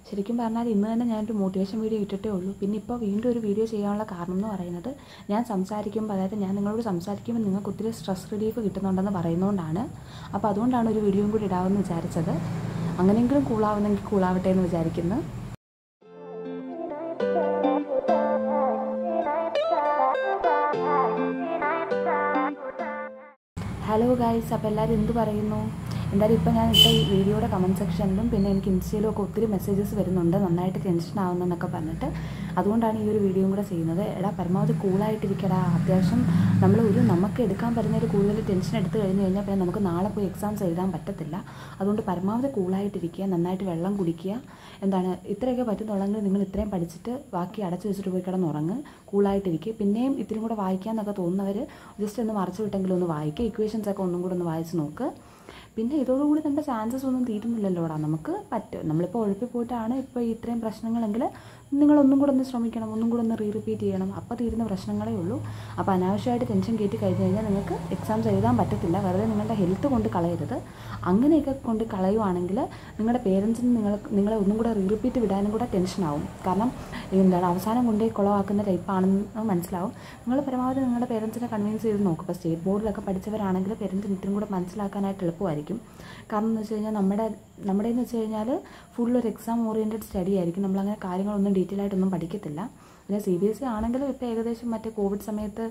ശരിക്കും പറഞ്ഞാൽ ഇന്ന് തന്നെ ഞാനൊരു മോട്ടിവേഷൻ വീഡിയോ ഇട്ടിട്ടേ ഉള്ളൂ പിന്നെ ഇപ്പോൾ വീണ്ടും ഒരു വീഡിയോ ചെയ്യാനുള്ള കാരണം എന്ന് പറയുന്നത് ഞാൻ സംസാരിക്കുമ്പോൾ അതായത് ഞാൻ നിങ്ങളോട് സംസാരിക്കുമ്പോൾ നിങ്ങൾക്ക് ഒത്തിരി സ്ട്രെസ് റിലീഫ് കിട്ടുന്നുണ്ടെന്ന് പറയുന്നതുകൊണ്ടാണ് അപ്പോൾ അതുകൊണ്ടാണ് ഒരു വീഡിയോയും കൂടി ഇടാമെന്ന് വിചാരിച്ചത് അങ്ങനെയെങ്കിലും കൂളാവുന്നെങ്കിൽ കൂളാവട്ടെ എന്ന് വിചാരിക്കുന്നു ഹലോ ഗൈസ് അപ്പോൾ എല്ലാവരും എന്ത് പറയുന്നു എന്തായാലും ഇപ്പോൾ ഞാൻ ഇട്ട ഈ വീഡിയോയുടെ കമൻറ്റ് സെക്ഷനിലും പിന്നെ എനിക്ക് ഇൻസ്റ്റയിലും ഒക്കെ ഒത്തിരി മെസ്സേജസ് വരുന്നുണ്ട് നന്നായിട്ട് ടെൻഷൻ ആവുന്നെന്നൊക്കെ പറഞ്ഞിട്ട് അതുകൊണ്ടാണ് ഈ ഒരു വീഡിയോയും കൂടെ ചെയ്യുന്നത് എടാ പരമാവധി കൂളായിട്ടിരിക്കടാ അത്യാവശ്യം നമ്മൾ ഒരു നമുക്ക് എടുക്കാൻ പറ്റുന്നതിൽ കൂടുതൽ ടെൻഷൻ എടുത്തു കഴിഞ്ഞ് കഴിഞ്ഞാൽ പിന്നെ നമുക്ക് നാളെ പോയി എക്സാംസ് എഴുതാൻ പറ്റത്തില്ല അതുകൊണ്ട് പരമാവധി കൂളായിട്ടിരിക്കുക നന്നായിട്ട് വെള്ളം കുടിക്കുക എന്താണ് ഇത്രയൊക്കെ പറ്റുന്നുള്ളെങ്കിൽ നിങ്ങൾ ഇത്രയും പഠിച്ചിട്ട് ബാക്കി അടച്ചു വെച്ചിട്ട് പോയി കിടന്നുറങ്ങ് കൂളായിട്ടിരിക്കുക പിന്നെയും ഇത്തിരി കൂടെ വായിക്കാമെന്നൊക്കെ തോന്നുന്നവർ ജസ്റ്റ് ഒന്ന് മറച്ചു വിട്ടെങ്കിലും ഒന്ന് വായിക്കുക ഇക്വേഷൻസ് ഒക്കെ ഒന്നും കൂടെ ഒന്ന് വായിച്ച് നോക്ക് പിന്നെ ഇതോടുകൂടി നമ്മുടെ ചാൻസസ് ഒന്നും തീരുന്നില്ലല്ലോടാ നമുക്ക് പറ്റും നമ്മളിപ്പോൾ ഒഴുപ്പി പോയിട്ടാണ് ഇപ്പോൾ ഇത്രയും പ്രശ്നങ്ങളെങ്കിൽ നിങ്ങളൊന്നും കൂടെ ഒന്ന് ശ്രമിക്കണം ഒന്നും കൂടെ ഒന്ന് റീ റിപ്പീറ്റ് ചെയ്യണം അപ്പോൾ തീരുന്ന പ്രശ്നങ്ങളേ ഉള്ളൂ അപ്പോൾ അനാവശ്യമായിട്ട് ടെൻഷൻ കയറ്റി കഴിഞ്ഞ് കഴിഞ്ഞാൽ നിങ്ങൾക്ക് എക്സാംസ് എഴുതാൻ പറ്റത്തില്ല വെറുതെ നിങ്ങളുടെ ഹെൽത്ത് കൊണ്ട് കളയരുത് അങ്ങനെയൊക്കെ കൊണ്ട് കളയുവാണെങ്കിൽ നിങ്ങളുടെ പേരൻസിന് നിങ്ങൾ നിങ്ങളെ ഒന്നും കൂടെ റീ റിപ്പീറ്റ് വിടാനും കൂടെ ടെൻഷനാവും കാരണം എന്താണ് അവസാനം കൊണ്ടുപോയി കുളമാക്കുന്ന ടൈപ്പാണെന്ന് മനസ്സിലാവും നിങ്ങൾ പരമാവധി നിങ്ങളുടെ പേരൻസിനെ കൺവിൻസ് ചെയ്ത് നോക്കും ഇപ്പോൾ സ്റ്റേറ്റ് ബോർഡിലൊക്കെ പഠിച്ചവരാണെങ്കിൽ പേരൻസിന് ഇത്രയും കൂടെ മനസ്സിലാക്കാനായിട്ട് എളുപ്പമായിരിക്കും കാരണം എന്ന് വെച്ച് കഴിഞ്ഞാൽ നമ്മുടെ നമ്മുടെ എന്ന് വെച്ച് കഴിഞ്ഞാൽ ഫുൾ ഒരു എക്സാം ഓറിയൻറ്റഡ് സ്റ്റഡി ആയിരിക്കും നമ്മളങ്ങനെ കാര്യങ്ങളൊന്നും ഡീറ്റെയിൽ ആയിട്ടൊന്നും പഠിക്കത്തില്ല പിന്നെ സി ബി എസ് ഇ ആണെങ്കിലും ഇപ്പോൾ ഏകദേശം മറ്റേ കോവിഡ് സമയത്ത്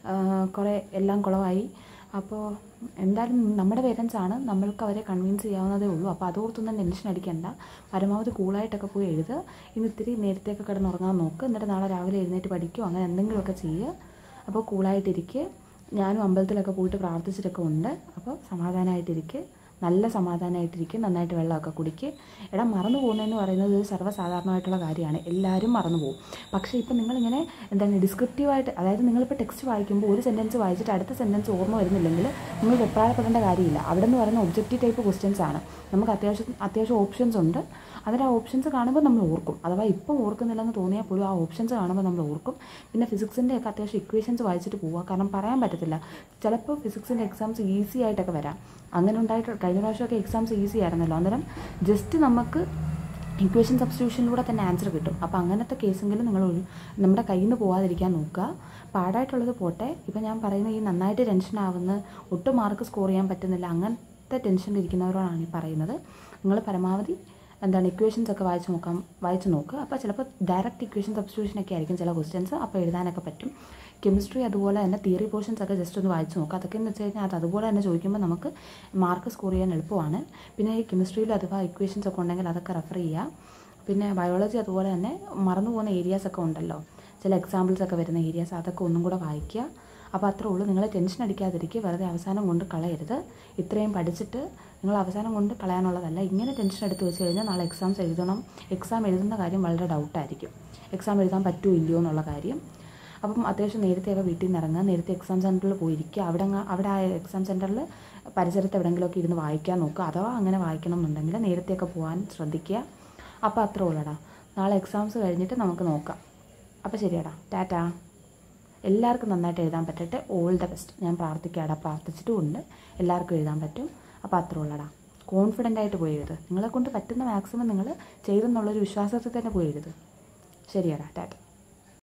കുറേ എല്ലാം കുളമായി അപ്പോൾ എന്തായാലും നമ്മുടെ പേരൻസ് ആണ് നമ്മൾക്ക് അവരെ കൺവിൻസ് ചെയ്യാവുന്നതേ ഉള്ളൂ അപ്പോൾ അതോർത്തൊന്നും ടെൻഷൻ അടിക്കണ്ട പരമാവധി കൂളായിട്ടൊക്കെ പോയി എഴുതുക ഇന്ന് ഇത്തിരി നേരത്തെയൊക്കെ കിടന്നുറങ്ങാൻ നോക്ക് എന്നിട്ട് നാളെ രാവിലെ എഴുന്നേറ്റ് പഠിക്കുക അങ്ങനെ എന്തെങ്കിലുമൊക്കെ ചെയ്യുക അപ്പോൾ കൂളായിട്ടിരിക്കുക ഞാനും അമ്പലത്തിലൊക്കെ പോയിട്ട് പ്രാർത്ഥിച്ചിട്ടൊക്കെ ഉണ്ട് അപ്പോൾ സമാധാനമായിട്ടിരിക്കുക നല്ല സമാധാനമായിട്ടിരിക്കും നന്നായിട്ട് വെള്ളമൊക്കെ കുടിക്കുക എടാ മറന്നു പോകുന്നതെന്ന് പറയുന്നത് ഒരു സർവ്വസാധാരണമായിട്ടുള്ള കാര്യമാണ് എല്ലാവരും മറന്നു പോകും പക്ഷേ ഇപ്പം നിങ്ങളിങ്ങനെ എന്താണ് ഡിസ്ക്രിപ്റ്റീവായിട്ട് അതായത് നിങ്ങളിപ്പോൾ ടെക്സ്റ്റ് വായിക്കുമ്പോൾ ഒരു സെൻറ്റൻസ് വായിച്ചിട്ട് അടുത്ത സെൻറ്റൻസ് ഓർമ്മ വരുന്നില്ലെങ്കിൽ നിങ്ങൾ വെപ്രാളപ്പെടേണ്ട കാര്യമില്ല അവിടെ നിന്ന് പറയുന്ന ഒബ്ജക്റ്റീവ് ടൈപ്പ് ക്വസ്റ്റ്യൻസ് ആണ് നമുക്ക് അത്യാവശ്യം അത്യാവശ്യം ഓപ്ഷൻസ് ഉണ്ട് അതിൽ ആ ഓപ്ഷൻസ് കാണുമ്പോൾ നമ്മൾ ഓർക്കും അഥവാ ഇപ്പം ഓർക്കുന്നില്ലെന്ന് തോന്നിയാൽ പോലും ആ ഓപ്ഷൻസ് കാണുമ്പോൾ നമ്മൾ ഓർക്കും പിന്നെ ഫിസിക്സിൻ്റെ ഒക്കെ അത്യാവശ്യം ഇക്വേഷൻസ് വായിച്ചിട്ട് പോവുക കാരണം പറയാൻ പറ്റത്തില്ല ചിലപ്പോൾ ഫിസിക്സിൻ്റെ എക്സാംസ് ഈസി ആയിട്ടൊക്കെ വരാം അങ്ങനെ ഉണ്ടായിട്ട് കഴിഞ്ഞ പ്രാവശ്യമൊക്കെ എക്സാംസ് ഈസി ആയിരുന്നല്ലോ അന്നേരം ജസ്റ്റ് നമുക്ക് ഇക്വേഷൻ സബ്സ്റ്റിറ്റ്യൂഷനിലൂടെ തന്നെ ആൻസർ കിട്ടും അപ്പോൾ അങ്ങനത്തെ കേസെങ്കിലും നിങ്ങൾ ഒരു നമ്മുടെ കയ്യിൽ നിന്ന് പോകാതിരിക്കാൻ നോക്കുക പാടായിട്ടുള്ളത് പോട്ടെ ഇപ്പം ഞാൻ പറയുന്ന ഈ നന്നായിട്ട് ടെൻഷൻ ആവുന്ന ഒട്ടും മാർക്ക് സ്കോർ ചെയ്യാൻ പറ്റുന്നില്ല അങ്ങനത്തെ ടെൻഷനിൽ ഇരിക്കുന്നവരോടാണ് ഈ പറയുന്നത് നിങ്ങൾ പരമാവധി എന്താണ് ഇക്വേഷൻസ് ഒക്കെ വായിച്ച് നോക്കാം വായിച്ച് നോക്കുക അപ്പോൾ ചിലപ്പോൾ ഡയറക്റ്റ് ഇക്വേഷൻ സബ്സ്റ്റിറ്റ്യൂഷൻ ഒക്കെ ആയിരിക്കും ചില ക്വസ്റ്റ്യൻസ് അപ്പോൾ എഴുതാനൊക്കെ പറ്റും കെമിസ്ട്രി അതുപോലെ തന്നെ തിയറി പോർഷൻസ് ഒക്കെ ജസ്റ്റ് ഒന്ന് വായിച്ച് നോക്കുക അതൊക്കെ എന്ന് വെച്ച് കഴിഞ്ഞാൽ അത് അതുപോലെ തന്നെ ചോദിക്കുമ്പോൾ നമുക്ക് മാർക്ക് സ്കോർ ചെയ്യാൻ എളുപ്പമാണ് പിന്നെ ഈ കെമിസ്ട്രിയിൽ അഥവാ ഇക്വേഷൻസ് ഒക്കെ ഉണ്ടെങ്കിൽ അതൊക്കെ റെഫർ ചെയ്യുക പിന്നെ ബയോളജി അതുപോലെ തന്നെ മറന്നു പോകുന്ന ഏരിയാസ് ഒക്കെ ഉണ്ടല്ലോ ചില എക്സാമ്പിൾസ് ഒക്കെ വരുന്ന ഏരിയാസ് അതൊക്കെ ഒന്നും കൂടെ വായിക്കുക അപ്പോൾ അത്രേ ഉള്ളൂ നിങ്ങൾ ടെൻഷൻ അടിക്കാതിരിക്കുക വെറുതെ അവസാനം കൊണ്ട് കളയരുത് ഇത്രയും പഠിച്ചിട്ട് നിങ്ങൾ അവസാനം കൊണ്ട് കളയാനുള്ളതല്ല ഇങ്ങനെ ടെൻഷൻ എടുത്ത് വെച്ച് കഴിഞ്ഞാൽ നാളെ എക്സാംസ് എഴുതണം എക്സാം എഴുതുന്ന കാര്യം വളരെ ഡൗട്ടായിരിക്കും എക്സാം എഴുതാൻ പറ്റുമോ ഇല്ലയോ എന്നുള്ള കാര്യം അപ്പം അത്യാവശ്യം നേരത്തെയൊക്കെ വീട്ടിൽ നിന്ന് ഇറങ്ങുക നേരത്തെ എക്സാം സെൻറ്ററിൽ പോയിരിക്കുക അവിടെ അങ്ങ് അവിടെ ആ എക്സാം സെൻറ്ററിൽ പരിസരത്ത് എവിടെയെങ്കിലുമൊക്കെ ഇരുന്ന് വായിക്കാൻ നോക്കുക അഥവാ അങ്ങനെ വായിക്കണം എന്നുണ്ടെങ്കിൽ നേരത്തെയൊക്കെ പോകാൻ ശ്രദ്ധിക്കുക അപ്പോൾ അത്രേ ഉള്ളടാ നാളെ എക്സാംസ് കഴിഞ്ഞിട്ട് നമുക്ക് നോക്കാം അപ്പോൾ ശരിയടാ ടാറ്റാ എല്ലാവർക്കും നന്നായിട്ട് എഴുതാൻ പറ്റട്ടെ ഓൾ ദ ബെസ്റ്റ് ഞാൻ പ്രാർത്ഥിക്കാടാ പ്രാർത്ഥിച്ചിട്ടുമുണ്ട് എല്ലാവർക്കും എഴുതാൻ പറ്റും അപ്പോൾ അത്രേ ഉള്ളടാ കോൺഫിഡൻ്റ് ആയിട്ട് പോയി എഴുത് നിങ്ങളെ കൊണ്ട് പറ്റുന്ന മാക്സിമം നിങ്ങൾ ചെയ്തെന്നുള്ളൊരു വിശ്വാസത്തിൽ തന്നെ പോയി എഴുത് ശരിയാടാ ടാറ്റ